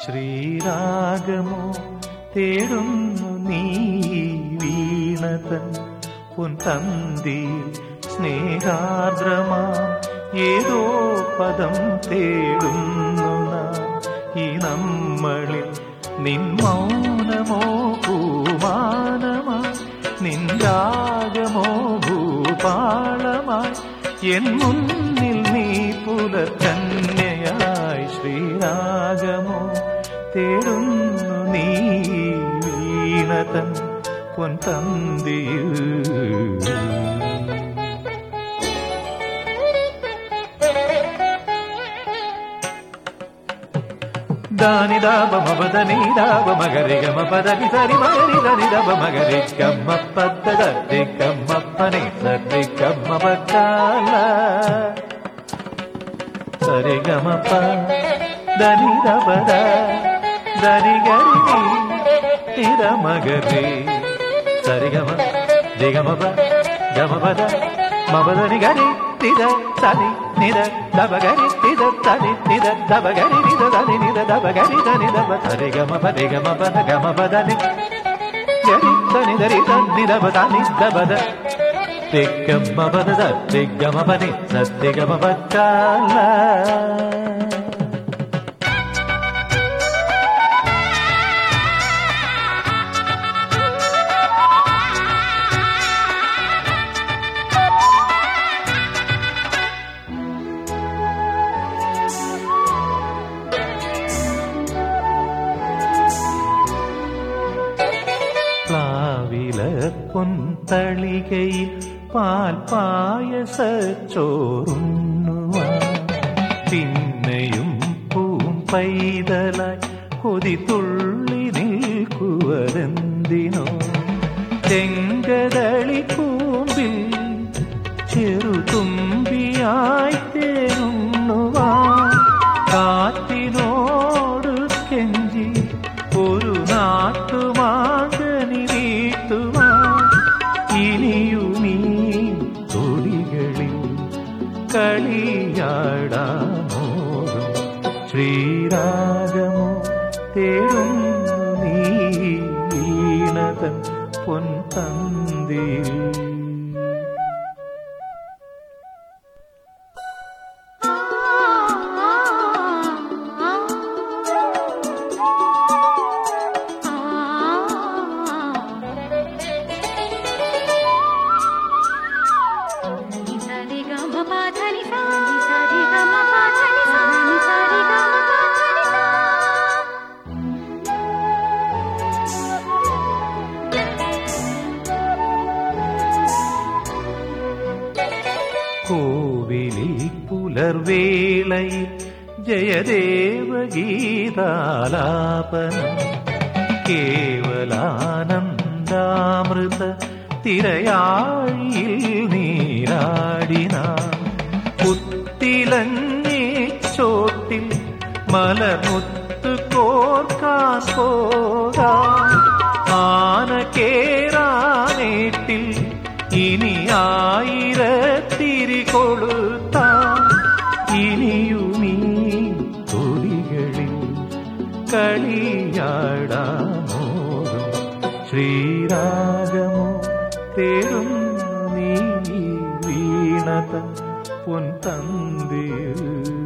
ശ്രീരാഗമോ തേടുന്നു നീ വീണതൻ പൊൻതന്തിയിൽ സ്നേഹാർദ്രമാ ഏതോ പദം തേടുന്നു നാം ഈ നമ്മളിൽ നിൻ മൗനമോ പൂമാനമായി നിൻ രാഗമോ ഭൂപാളമായി എൻ മുന്നിൽ നീ പുലർക്കന്യയായി ശ്രീരാഗമോ തേടുന്നു നീ വീണതൻ പൊൻതന്തിയിൽ దాని దాబ మబదని దాబ మగరి గమ పదని సరి మగరి దని దబ మగరి గమ్మ పద్దరి గమ్మ పని సరి గమ్మ పక్కాల సరి గమ ప దని దబద దని గరి నిద మగరి సరి గమ దిగమ ప గమ పద మబదని గరి నిద తని నిద దబగరి నిద తని నిద దబగరి నిద తని నిద దబగరి తని దబ తరి గమ పది గమ పద గమ పదని గరి తని దరి తని దబ తని దబద తిగ్గమ్మ పద తిగ్గమ పని సత్తిగమ పచ్చాల പ്ലാവില പൊന്തളികയിൽ പാൽ പായസച്ചോറുണ്ണുവാൻ പിന്നെയും പൂം പൈതലായി കൊതി തുള്ളി നിൽക്കുവരെന്തിനോ ചെങ്കതളി കൂമ്പിൽ ചെറുതുമ്പിയായി തേനുണ്ണുവാൻ കാറ്റിനോട് കെഞ്ചി ഒരു നാട്ടുമാകനി വീട്ടുവാൻ ഇനിയുമീ തൊടികളിൽ കളിയാടാമോറും ശ്രീരാഗമോ തേടുന്നു നീ വീണതൻ പൊൻതന്തിയിൽ సరి గమ పాధని సా సరి గమ పాధని సా సరి గమ పాధని సా കോവിലിൽ പുലർവേളയിൽ ജയദേവ ഗീതാലാപനം കേവലാനന്ദാമൃത തിരയാഴിയിൽ നീരാടിന പുത്തിലങ്ങി ചോട്ടിൽ മലമുത്ത് കോർക്കാൻ പോകാം ആന കേറാനേട്ടിൽ ഇനി ആയിരത്തിരി കൊളുത്താം ഇനിയുമീ തൊടികളിൽ കളിയാടാമോറും ശ്രീരാഗമോ തേടുന്നു നീ വീണത പൊൻതന്തിയിൽ